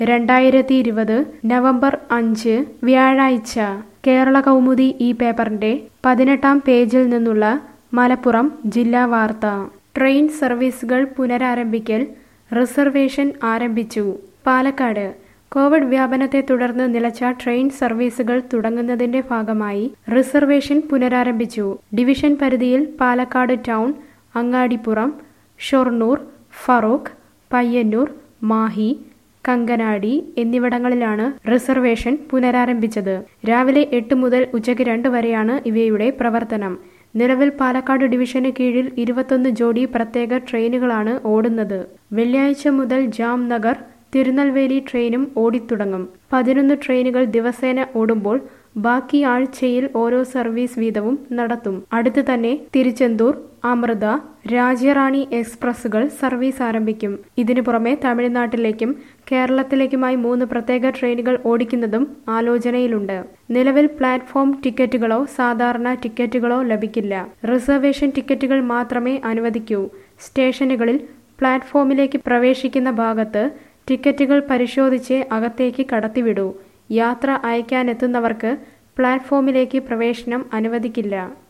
രണ്ടായിരത്തി ഇരുപത് നവംബർ അഞ്ച് വ്യാഴാഴ്ച കേരള കൗമുദി ഈ പേപ്പറിന്റെ പതിനെട്ടാം പേജിൽ നിന്നുള്ള മലപ്പുറം ജില്ലാ വാർത്ത ട്രെയിൻ സർവീസുകൾ പുനരാരംഭിക്കൽ റിസർവേഷൻ ആരംഭിച്ചു പാലക്കാട് കോവിഡ് വ്യാപനത്തെ തുടർന്ന് നിലച്ച ട്രെയിൻ സർവീസുകൾ തുടങ്ങുന്നതിന്റെ ഭാഗമായി റിസർവേഷൻ പുനരാരംഭിച്ചു ഡിവിഷൻ പരിധിയിൽ പാലക്കാട് ടൗൺ അങ്ങാടിപ്പുറം ഷൊർണൂർ ഫറൂഖ് പയ്യന്നൂർ മാഹി കങ്കനാടി എന്നിവിടങ്ങളിലാണ് റിസർവേഷൻ പുനരാരംഭിച്ചത് രാവിലെ എട്ട് മുതൽ ഉച്ചയ്ക്ക് രണ്ട് വരെയാണ് ഇവയുടെ പ്രവർത്തനം നിലവിൽ പാലക്കാട് ഡിവിഷന് കീഴിൽ ഇരുപത്തൊന്ന് ജോഡി പ്രത്യേക ട്രെയിനുകളാണ് ഓടുന്നത് വെള്ളിയാഴ്ച മുതൽ ജാംനഗർ തിരുനെൽവേലി ട്രെയിനും ഓടിത്തുടങ്ങും പതിനൊന്ന് ട്രെയിനുകൾ ദിവസേന ഓടുമ്പോൾ ബാക്കി ആഴ്ചയിൽ ഓരോ സർവീസ് വീതവും നടത്തും അടുത്ത് തന്നെ തിരുച്ചെന്തൂർ അമൃത രാജ്യറാണി എക്സ്പ്രസുകൾ സർവീസ് ആരംഭിക്കും ഇതിനു പുറമെ തമിഴ്നാട്ടിലേക്കും കേരളത്തിലേക്കുമായി മൂന്ന് പ്രത്യേക ട്രെയിനുകൾ ഓടിക്കുന്നതും ആലോചനയിലുണ്ട് നിലവിൽ പ്ലാറ്റ്ഫോം ടിക്കറ്റുകളോ സാധാരണ ടിക്കറ്റുകളോ ലഭിക്കില്ല റിസർവേഷൻ ടിക്കറ്റുകൾ മാത്രമേ അനുവദിക്കൂ സ്റ്റേഷനുകളിൽ പ്ലാറ്റ്ഫോമിലേക്ക് പ്രവേശിക്കുന്ന ഭാഗത്ത് ടിക്കറ്റുകൾ പരിശോധിച്ച് അകത്തേക്ക് കടത്തിവിടൂ യാത്ര അയക്കാനെത്തുന്നവർക്ക് പ്ലാറ്റ്ഫോമിലേക്ക് പ്രവേശനം അനുവദിക്കില്ല